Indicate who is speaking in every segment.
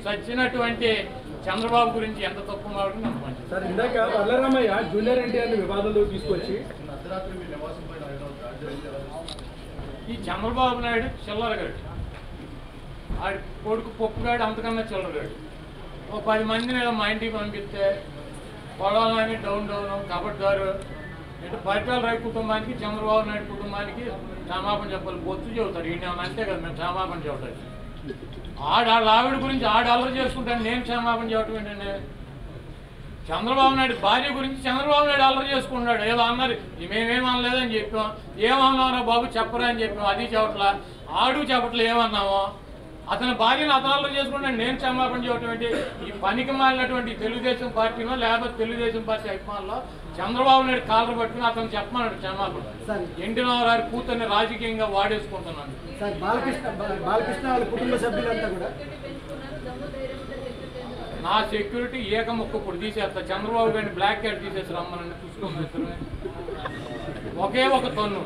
Speaker 1: చచ్చినటువంటి చంద్రబాబు గురించి ఎంత తప్పు మాట్లాడి నాకు మంచిది
Speaker 2: సార్ ఇందాక వల్లరామయ్య జూనియర్ ఎన్టీఆర్ వివాదంలో తీసుకొచ్చి
Speaker 1: ఈ చంద్రబాబు నాయుడు చిల్లరగాడు ఆడి కొడుకు పప్పుగాడు అంతకన్నా చిల్లరగాడు ఓ పది మందిని ఏదో మా ఇంటికి పంపిస్తే పొలాలని డౌన్ డౌన్ కబడ్దారు ఇటు పరిటాల రై కుటుంబానికి చంద్రబాబు నాయుడు కుటుంబానికి క్షమాపణ చెప్పాలి బొత్తు చెబుతారు ఈయన అంతే కదా మేము క్షమాపణ చెబుతారు ఆడ వాళ్ళ ఆవిడ గురించి ఆడ అల్లరి చేసుకుంటాను నేను క్షమాపణ చెప్పడం ఏంటండి చంద్రబాబు నాయుడు భార్య గురించి చంద్రబాబు నాయుడు అల్లరి చేసుకున్నాడు ఏదో అన్నారు మేమేం అనలేదని చెప్పాం ఏమన్నారా బాబు చెప్పరా అని చెప్పాం అది చెప్పట్లా ఆడు చెప్పట్లే ఏమన్నాము అతని భార్యను అతను అల్లరి చేసుకున్నాడు నేను క్షమాపణ చెప్పడం ఏంటి ఈ పనికి మాలినటువంటి తెలుగుదేశం పార్టీనో లేకపోతే తెలుగుదేశం పార్టీ అభిమానులు చంద్రబాబు నాయుడు కాలర్ పట్టుకుని అతను చెప్పమన్నాడు క్షమాపణ
Speaker 3: సరే.
Speaker 1: ఎన్టీ రామారావు కూతుర్ని రాజకీయంగా వాడేసుకుంటున్నాను
Speaker 3: సార్ బాలకృష్ణ బా- బాలకృష్ణ వాళ్ళ కుటుంబ సభ్యులంతా కూడా
Speaker 1: నా సెక్యూరిటీ ఏక ముక్క ఇప్పుడు తీసేస్తా చంద్రబాబు గారిని బ్లాక్ క్యాట్ తీసేసి రమ్మనండి చూసుకోండి ఒకే ఒక తన్ను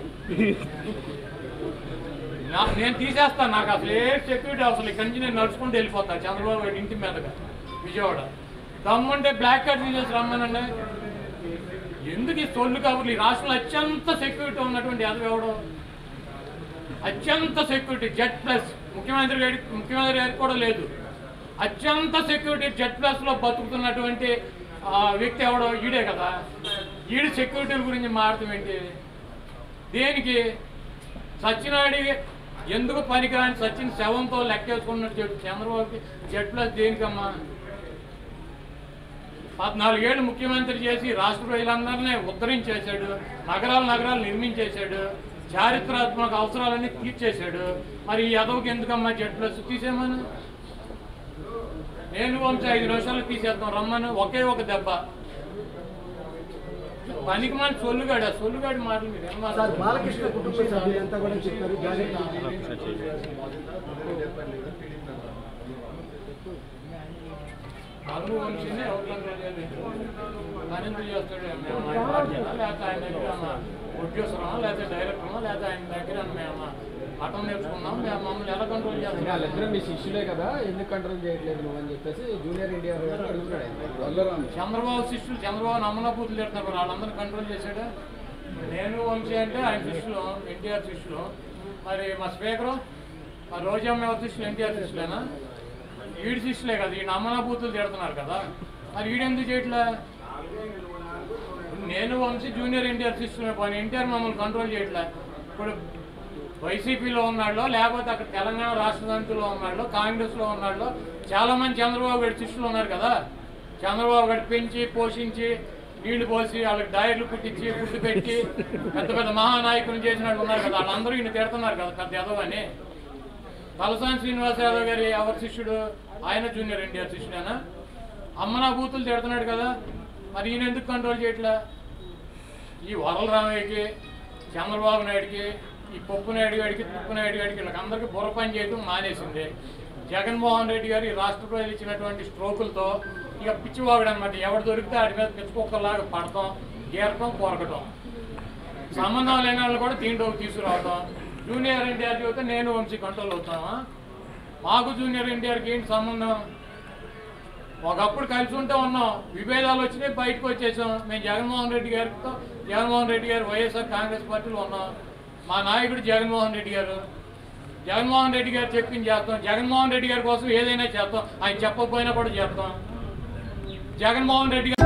Speaker 1: నా నేను తీసేస్తాను నాకు అసలు ఏ సెక్యూరిటీ అవసరం ఇక్కడి నుంచి నేను నడుచుకుంటూ వెళ్ళిపోతాను చంద్రబాబు గారి ఇంటి మీదగా విజయవాడ దమ్ముంటే బ్లాక్ కార్డ్ తీసేసి రమ్మనండి ఎందుకు ఈ సొల్లు కబుర్లు ఈ రాష్ట్రంలో అత్యంత సెక్యూరిటీ ఉన్నటువంటి అది ఎవడు అత్యంత సెక్యూరిటీ జెడ్ ప్లస్ ముఖ్యమంత్రి గారి ముఖ్యమంత్రి గారికి కూడా లేదు అత్యంత సెక్యూరిటీ జెడ్ ప్లస్ లో బతుకుతున్నటువంటి ఆ, వ్యక్తి ఎవడో ఈడే కదా ఈడు సెక్యూరిటీల గురించి మాట్లాడటం ఏంటి దేనికి సచ్చినాడి ఎందుకు పనికిరాని సచిన్ శవంతో లెక్కేసుకున్నట్టు చెప్పి చంద్రబాబుకి జెడ్ ప్లస్ దేనికమ్మా పద్నాలుగేళ్ళు ముఖ్యమంత్రి చేసి రాష్ట్ర ప్రజలందరినీ ఉద్ధరించేశాడు నగరాలు నగరాలు నిర్మించేశాడు చారిత్రాత్మక అవసరాలన్నీ తీర్చేశాడు మరి ఈ ఎదవకి ఎందుకమ్మా జెడ్ ప్లస్ తీసేమను నేను వంశ ఐదు నిమిషాలు తీసేద్దాం రమ్మను ఒకే ఒక దెబ్బ పనికి మన సొల్లుగాడు ఆ సొల్లుగాడి మాటలు మీరు ఏం
Speaker 3: సార్
Speaker 1: మాట్లాడుతున్నారు?
Speaker 3: బాలకృష్ణ కుటుంబ సభ్యులంతా కూడా చెప్పారు జాగ్రత్త
Speaker 1: అల్లు వంశీని ఎవరికైనా తెలియదు. పని ఎందుకు చేస్తాడు మేము ఆయన బాధ్యత లేకపోతే ఆయన దగ్గర ఏమన్నా ఉద్యోగమా లేకపోతే డైరెక్టర్మా లేకపోతే ఆయన దగ్గర మేము మఠం నేర్చుకున్నాం మేము మమ్మల్ని ఎలా కంట్రోల్ చేస్తాం
Speaker 4: వాళ్ళిద్దరూ మీ శిష్యులే కదా ఎందుకు కంట్రోల్ చేయట్లేదు నువ్వు అని చెప్పేసి జూనియర్ ఎన్టీఆర్ గారు అడుగుతున్నాడు ఆయన. వల్లరామ్
Speaker 1: చంద్రబాబు శిష్యులు చంద్రబాబు నమ్మనబూతులు తిడుతున్నారు వాళ్ళందరినీ కంట్రోల్ చేశాడు నేను వంశీ అంటే ఆయన శిష్యులు ఎన్టీఆర్ శిష్యులు మరి మా స్పీకరు మా రోజమ్మ ఎవరి శిష్యులు ఎన్టీఆర్ శిష్యులేనా ఈడు శిష్యులే కదా ఈ నమ్మనబూతులు తిడుతున్నారు కదా మరి ఈడెందుకు చేయట్లే నేను వంశీ జూనియర్ ఎన్టీఆర్ శిష్యులే పోనీ ఎన్టీఆర్ మమ్మల్ని కంట్రోల్ చేయట్లే ఇప్పుడు వైసీపీలో ఉన్నాళ్ళు లేకపోతే అక్కడ తెలంగాణ రాష్ట్ర సమితిలో ఉన్నాళ్ళు కాంగ్రెస్లో ఉన్నాళ్ళు చాలా మంది చంద్రబాబు గారి శిష్యులు ఉన్నారు కదా చంద్రబాబు గారు పెంచి పోషించి నీళ్లు పోసి వాళ్ళకి డైర్లు పుట్టించి ఫుడ్ పెట్టి పెద్ద పెద్ద మహానాయకులు చేసిన వాళ్ళు ఉన్నారు కదా వాళ్ళందరూ ఈయన తిడుతున్నారు కదా పెద్ద యాదవ్ అని తలసాని శ్రీనివాస్ యాదవ్ గారి ఎవరి శిష్యుడు ఆయన జూనియర్ ఎన్టీఆర్ శిష్యుడేనా అమ్మనా బూతులు తిడుతున్నాడు కదా మరి ఈయన ఎందుకు కంట్రోల్ చేయట్లే ఈ వరల రామయ్యకి చంద్రబాబు నాయుడికి ఈ పప్పు నాయుడు గారికి తుప్పు నాయుడు గారికి వీళ్ళకందరికీ బుర్ర పని చేయడం మానేసింది జగన్మోహన్ రెడ్డి గారు ఈ రాష్ట్ర ప్రజలు ఇచ్చినటువంటి స్ట్రోకులతో ఇక పిచ్చివాగుడు అనమాట ఎవడు దొరికితే వాడి మీద పిచ్చుకొక్కలాగా పడతాం గీరటం కొరకటం సంబంధం లేని వాళ్ళు కూడా దీంట్లోకి తీసుకురావటం జూనియర్ ఎన్టీఆర్ చెబితే నేను వంశీ కంట్రోల్ అవుతామా మాకు జూనియర్ ఎన్టీఆర్కి ఏంటి సంబంధం ఒకప్పుడు కలిసి ఉంటే ఉన్నాం విభేదాలు వచ్చినాయి బయటకు వచ్చేసాం మేము జగన్మోహన్ రెడ్డి గారితో జగన్మోహన్ రెడ్డి గారు వైఎస్ఆర్ కాంగ్రెస్ పార్టీలో ఉన్నాం మా నాయకుడు జగన్మోహన్ రెడ్డి గారు జగన్మోహన్ రెడ్డి గారు చెప్పింది చేస్తాం జగన్మోహన్ రెడ్డి గారి కోసం ఏదైనా చేస్తాం ఆయన చెప్పకపోయినా కూడా చేస్తాం జగన్మోహన్ రెడ్డి గారు